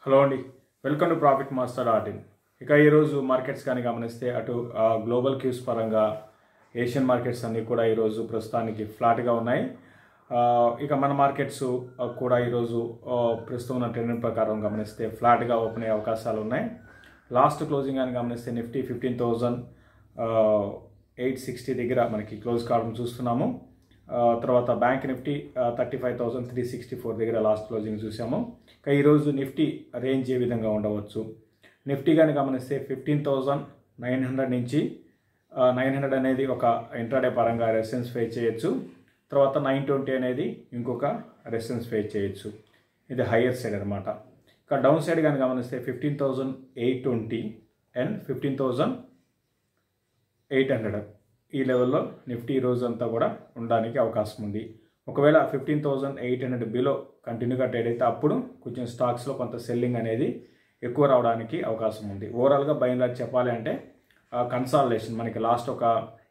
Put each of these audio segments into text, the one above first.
hello అండి welcome to profit master ఆర్టిన్ ఇక ఈరోజు మార్కెట్స్ కానీ గమనిస్తే అటు ఆ, గ్లోబల్ క్యూస్ పరంగా ఏషియన్ మార్కెట్స్ అన్నీ కూడా ఈరోజు ప్రస్తుతానికి ఫ్లాట్గా ఉన్నాయి ఆ, ఇక మన మార్కెట్స్ ఆ, కూడా ఈరోజు ఆ, ప్రస్తుతం ఉన్న ట్రెండ్ ప్రకారం గమనిస్తే ఫ్లాట్గా ఓపెన్ అయ్యే అవకాశాలు ఉన్నాయి లాస్ట్ క్లోజింగ్ అని గమనిస్తే Nifty fifteen thousand eight sixty దగ్గర మనకి క్లోజ్ కావడం చూస్తున్నాము ఆ, తర్వాత bank Nifty thirty five thousand three sixty four దగ్గర లాస్ట్ క్లోజింగ్ చూసాము ఇక ఈరోజు నిఫ్టీ రేంజ్ ఏ విధంగా ఉండవచ్చు నిఫ్టీ కానీ గమనిస్తే ఫిఫ్టీన్ థౌజండ్ నైన్ హండ్రెడ్ నుంచి నైన్ హండ్రెడ్ అనేది ఒక ఇంట్రాడే పరంగా రెసిడెన్స్ ఫేస్ చేయొచ్చు తర్వాత నైన్ ట్వంటీ అనేది ఇంకొక రెసిడెన్స్ ఫేస్ చేయొచ్చు ఇది హయ్యర్ సైడ్ అనమాట ఇక డౌన్ సైడ్ కానీ గమనిస్తే fifteen thousand eight twenty and fifteen thousand eight hundred ఈ లెవెల్లో నిఫ్టీ ఈ రోజు అంతా కూడా ఉండడానికి అవకాశం ఉంది ఒకవేళ fifteen thousand eight hundred below కంటిన్యూగా ట్రేడ్ అయితే అప్పుడు కొంచెం స్టాక్స్లో కొంత సెల్లింగ్ అనేది ఎక్కువ రావడానికి అవకాశం ఉంది ఓవరాల్గా బైండ్ చెప్పాలి అంటే కన్సాలిడేషన్ మనకి లాస్ట్ ఒక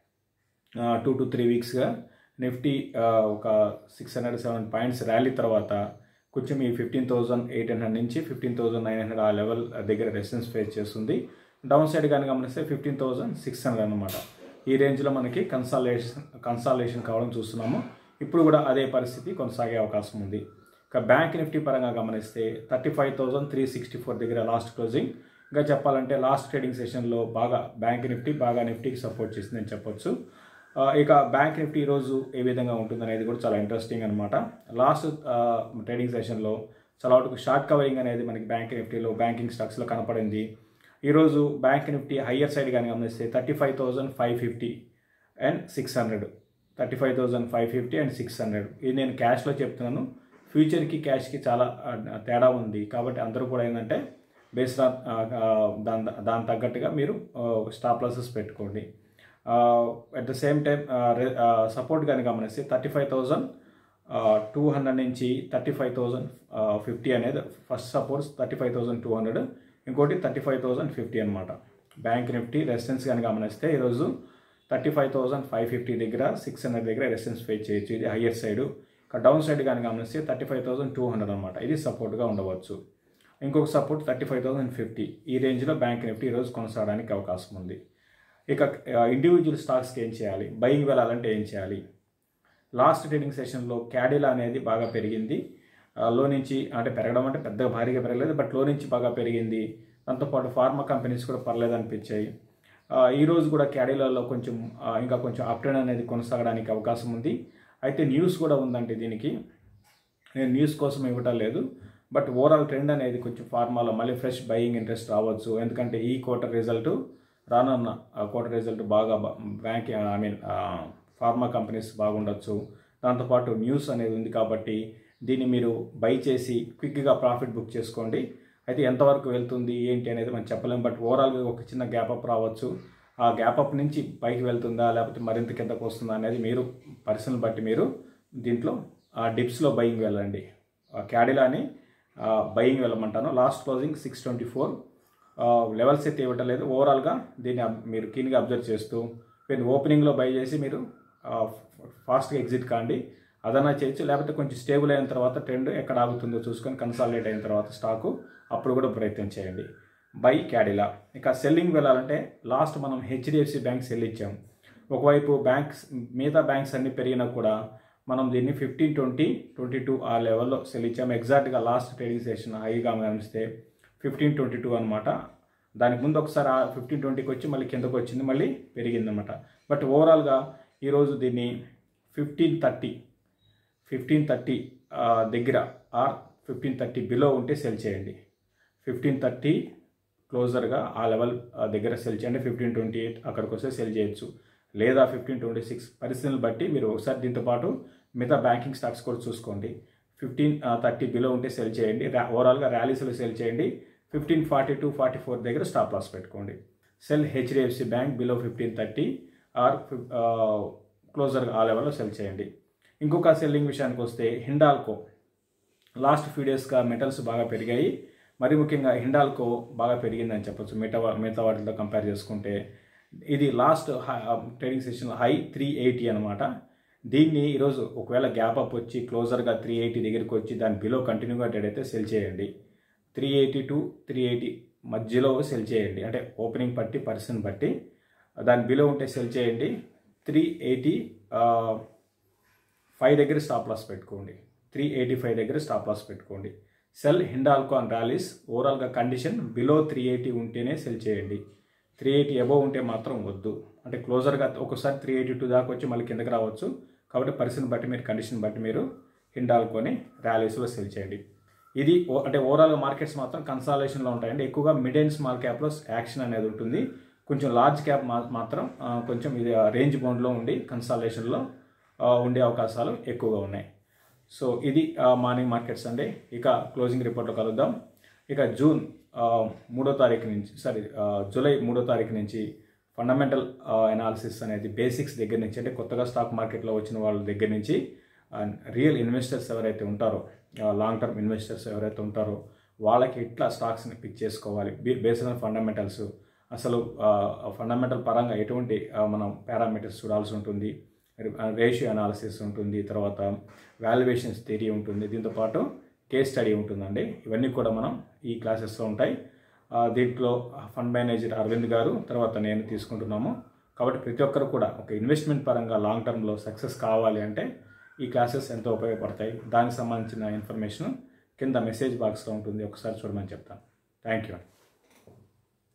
టూ టు త్రీ వీక్స్గా నిఫ్టీ ఆ, ఒక six hundred seven points rally తర్వాత కొంచెం ఈ ఫిఫ్టీన్ థౌజండ్ ఎయిట్ హండ్రెడ్ నుంచి ఫిఫ్టీన్ థౌజండ్ నైన్ హండ్రెడ్ ఆ లెవెల్ దగ్గర రెసిడెన్స్ ఫేస్ చేస్తుంది డౌన్ సైడ్ కానీ గమనిస్తే ఫిఫ్టీన్ థౌజండ్ సిక్స్ హండ్రెడ్ అనమాట ఈ రేంజ్లో మనకి కన్సాలేషన్ కన్సాలేషన్ కావడం చూస్తున్నాము ఇప్పుడు కూడా అదే పరిస్థితి కొనసాగే అవకాశం ఉంది ఇక బ్యాంక్ నిఫ్టీ పరంగా గమనిస్తే thirty five thousand three sixty four దగ్గర లాస్ట్ క్లోజింగ్ ఇంకా చెప్పాలంటే లాస్ట్ ట్రేడింగ్ సెషన్లో బాగా బ్యాంక్ నిఫ్టీ బాగా నిఫ్టీకి సపోర్ట్ చేసిందని చెప్పొచ్చు ఆ, ఇక బ్యాంక్ నిఫ్టీ ఈరోజు ఏ విధంగా ఉంటుందనేది కూడా చాలా ఇంట్రెస్టింగ్ అనమాట లాస్ట్ ట్రేడింగ్ సెషన్లో చాలా వరకు షార్ట్ కవరింగ్ అనేది మనకి బ్యాంక్ నిఫ్టీలో బ్యాంకింగ్ స్టాక్స్లో కనపడింది ఈరోజు బ్యాంక్ నిఫ్టీ హయ్యర్ సైడ్ కానీ గమనిస్తే thirty five thousand five fifty and six hundred thirty five thousand five fifty and six hundred ఇది నేను క్యాష్లో చెప్తున్నాను ఫ్యూచర్కి క్యాష్కి చాలా ఆ, తేడా ఉంది కాబట్టి అందరూ కూడా ఏంటంటే బేస్డ్ ఆన్ దాని దాని తగ్గట్టుగా మీరు స్టాప్ లాసెస్ పెట్టుకోండి at the same time support కానీ గమనిస్తే thirty five thousand two hundred నుంచి థర్టీ ఫైవ్ థౌజండ్ ఫిఫ్టీ అనేది first supports thirty five thousand two hundred ఇంకోటి థర్టీ ఫైవ్ థౌజండ్ ఫిఫ్టీ అనమాట బ్యాంక్ నిఫ్టీ రెసిడెన్స్ కానీ గమనిస్తే ఈరోజు thirty five thousand five fifty దగ్గర సిక్స్ హండ్రెడ్ దగ్గర రెసిడెన్స్ ఫేస్ చేయొచ్చు ఇది హయ్యర్ సైడ్ ఇక డౌన్ సైడ్ కానీ గమనిస్తే thirty five thousand two hundred అనమాట ఇది సపోర్ట్గా ఉండవచ్చు ఇంకొక support thirty five thousand fifty ఈ రేంజ్లో బ్యాంక్ నిఫ్టీ ఈరోజు కొనసాగడానికి అవకాశం ఉంది ఇక ఇండివిజువల్ స్టాక్స్కి ఏం చేయాలి బయింగ్ వెళ్ళాలంటే ఏం చేయాలి లాస్ట్ ట్రేడింగ్ సెషన్లో క్యాడిలా అనేది బాగా పెరిగింది ఆ, లో నుంచి అంటే పెరగడం అంటే పెద్దగా భారీగా పెరగలేదు బట్ లో నుంచి బాగా పెరిగింది దాంతోపాటు ఫార్మా కంపెనీస్ కూడా పర్లేదు అనిపించాయి ఆ, ఈ రోజు కూడా క్యాడిలాలో కొంచెం ఆ, ఇంకా కొంచెం అప్ ట్రెండ్ అనేది కొనసాగడానికి అవకాశం ఉంది అయితే న్యూస్ కూడా ఉందంటే దీనికి నేను న్యూస్ కోసం ఇవ్వటం లేదు బట్ ఓవరాల్ ట్రెండ్ అనేది కొంచెం ఫార్మాలో మళ్ళీ ఫ్రెష్ బయింగ్ ఇంట్రెస్ట్ రావచ్చు ఎందుకంటే ఈ క్వార్టర్ రిజల్ట్ రానున్న క్వార్టర్ రిజల్ట్ బాగా bank I mean pharma companies బాగుండొచ్చు దాంతోపాటు న్యూస్ అనేది ఉంది కాబట్టి దీన్ని మీరు బై చేసి క్విక్గా ప్రాఫిట్ బుక్ చేసుకోండి అయితే ఎంతవరకు వెళ్తుంది ఏంటి అనేది మనం చెప్పలేం బట్ ఓవరాల్గా ఒక చిన్న గ్యాప్ అప్ రావచ్చు ఆ గ్యాప్ అప్ నుంచి పైకి వెళ్తుందా లేకపోతే మరింత కిందకు వస్తుందా అనేది మీరు పరిస్థితులను బట్టి మీరు దీంట్లో ఆ డిప్స్లో బయింగ్ వెళ్ళండి ఆ క్యాడిలాని బయింగ్ వెళ్ళమంటాను last closing six twenty four levels అయితే ఇవ్వటం లేదు ఓవరాల్గా దీన్ని అబ్- మీరు కీన్గా అబ్జర్వ్ చేస్తూ మీరు ఓపెనింగ్లో బై చేసి మీరు ఫాస్ట్గా ఎగ్జిట్ కాండి అదన్నా చేయొచ్చు లేకపోతే కొంచెం స్టేబుల్ అయిన తర్వాత ట్రెండ్ ఎక్కడ ఆగుతుందో చూసుకొని కన్సాలిడేట్ అయిన తర్వాత స్టాకు అప్పుడు కూడా ప్రయత్నం చేయండి బై క్యాడిలా ఇక సెల్లింగ్ వెళ్ళాలంటే లాస్ట్ మనం హెచ్డిఎఫ్సి బ్యాంక్ సెల్ ఇచ్చాం ఒకవైపు బ్యాంక్స్ మిగతా బ్యాంక్స్ అన్ని పెరిగినా కూడా మనం దీన్ని ఫిఫ్టీన్ ట్వంటీ ట్వంటీ టూ ఆ లెవెల్లో సెల్ ఇచ్చాము ఎగ్జాక్ట్గా లాస్ట్ ట్రేడింగ్ సెషన్ హైగా గమనిస్తే ఫిఫ్టీన్ ట్వంటీ టూ అనమాట దానికి ముందు ఒకసారి ఆ ఫిఫ్టీన్ ట్వంటీకి వచ్చి మళ్ళీ కిందకు వచ్చింది మళ్ళీ పెరిగిందనమాట బట్ ఓవరాల్గా ఈరోజు దీన్ని ఫిఫ్టీన్ థర్టీ ఫిఫ్టీన్ థర్టీ దగ్గర ఆర్ ఫిఫ్టీన్ థర్టీ బిలో ఉంటే సెల్ చేయండి ఫిఫ్టీన్ థర్టీ క్లోజర్గా ఆ లెవెల్ ఆ దగ్గర సెల్ చేయండి ఫిఫ్టీన్ ట్వంటీ ఎయిట్ అక్కడికి వస్తే సెల్ చేయొచ్చు లేదా ఫిఫ్టీన్ ట్వంటీ సిక్స్ పరిస్థితులను బట్టి మీరు ఒకసారి దీంతో పాటు మిగతా బ్యాంకింగ్ స్టాక్స్ కూడా చూసుకోండి ఫిఫ్టీన్ థర్టీ బిలో ఉంటే సెల్ చేయండి రా- ఓవరాల్గా ర్యాలీస్లో సెల్ చేయండి fifteen forty two forty four దగ్గర స్టాప్ లాస్ పెట్టుకోండి sell HDFC bank below fifteen thirty or closer ఆ లెవెల్లో సెల్ చేయండి ఇంకొక సెల్లింగ్ విషయానికి వస్తే హిండాల్కో లాస్ట్ ఫ్యూ డేస్గా మెటల్స్ బాగా పెరిగాయి మరి ముఖ్యంగా హిండాల్కో బాగా పెరిగిందని చెప్పొచ్చు మిగతా వా- మిగతా వాటితో కంపేర్ చేసుకుంటే ఇది last trading session high three eighty అనమాట దీన్ని ఈరోజు ఒకవేళ గ్యాప్ అప్ వచ్చి క్లోజర్గా త్రీ ఎయిటీ దగ్గరికి వచ్చి దాని బిలో కంటిన్యూగా ట్రేడ్ అయితే సెల్ చేయండి three eighty to three eighty మధ్యలో సెల్ చేయండి అంటే ఓపెనింగ్ బట్టి పర్సన్ బట్టి దాని బిలో ఉంటే సెల్ చేయండి త్రీ ఎయిటీ ఫైవ్ దగ్గర స్టాప్ లాస్ పెట్టుకోండి త్రీ ఎయిటీ ఫైవ్ దగ్గర స్టాప్ లాస్ పెట్టుకోండి సెల్ హిండాల్కో అండ్ ర్యాలీస్ ఓవరాల్గా కండిషన్ బిలో త్రీ ఎయిటీ ఉంటేనే సెల్ చేయండి త్రీ ఎయిటీ అబోవ్ ఉంటే మాత్రం వద్దు అంటే క్లోజర్గా ఒకసారి త్రీ ఎయిటీ టూ దాకా వచ్చి మళ్ళీ కిందకి రావచ్చు కాబట్టి పరిస్థితిని బట్టి మీరు కండిషన్ బట్టి మీరు హిండాల్కొని ర్యాలీస్లో సెల్ చేయండి ఇది ఓ- అంటే ఓవరాల్గా మార్కెట్స్ మాత్రం కన్సాలేషన్లో ఉంటాయండి ఎక్కువగా మిడ్ అండ్ స్మాల్ క్యాప్లో యాక్షన్ అనేది ఉంటుంది కొంచెం లార్జ్ క్యాప్ మా- మాత్రం ఆ, కొంచెం ఇది రేంజ్ బౌండ్లో ఉండి కన్సాలేషన్లో ఉండే అవకాశాలు ఎక్కువగా ఉన్నాయి సో ఇది ఆ, మార్నింగ్ మార్కెట్స్ అండి ఇక క్లోజింగ్ రిపోర్ట్లో కలుద్దాం ఇక జూన్ ఆ, మూడో తారీఖు నుంచి సారీ ఆ, జూలై మూడో తారీఖు నుంచి ఫండమెంటల్ అనాలిసిస్ అనేది బేసిక్స్ దగ్గర నుంచి అంటే కొత్తగా స్టాక్ మార్కెట్లో వచ్చిన వాళ్ళ దగ్గర నుంచి రియల్ ఇన్వెస్టర్స్ ఎవరైతే ఉంటారో లాంగ్ టర్మ్ ఇన్వెస్టర్స్ ఎవరైతే ఉంటారో వాళ్ళకి ఎట్లా స్టాక్స్ని పిక్ చేసుకోవాలి బేస్డ్ ఆన్ ఫండమెంటల్స్ అసలు ఫండమెంటల్ పరంగా ఎటువంటి ఆ, మనం పారామీటర్స్ చూడాల్సి ఉంటుంది రేషియో అనాలిసిస్ ఉంటుంది తర్వాత వాల్యుయేషన్స్ థియరీ ఉంటుంది దీంతో పాటు కేస్ స్టడీ ఉంటుందండి ఇవన్నీ కూడా మనం ఈ క్లాసెస్లో ఉంటాయి ఆ, దీంట్లో ఫండ్ మేనేజర్ అరవింద్ గారు తర్వాత నేను తీసుకుంటున్నాము కాబట్టి ప్రతి ఒక్కరు కూడా ఒక ఇన్వెస్ట్మెంట్ పరంగా లాంగ్ టర్మ్లో సక్సెస్ కావాలి అంటే ఈ క్లాసెస్ ఎంతో ఉపయోగపడతాయి దానికి సంబంధించిన ఇన్ఫర్మేషన్ కింద మెసేజ్ బాక్స్లో ఉంటుంది ఒకసారి చూడమని చెప్తాను థ్యాంక్ యూ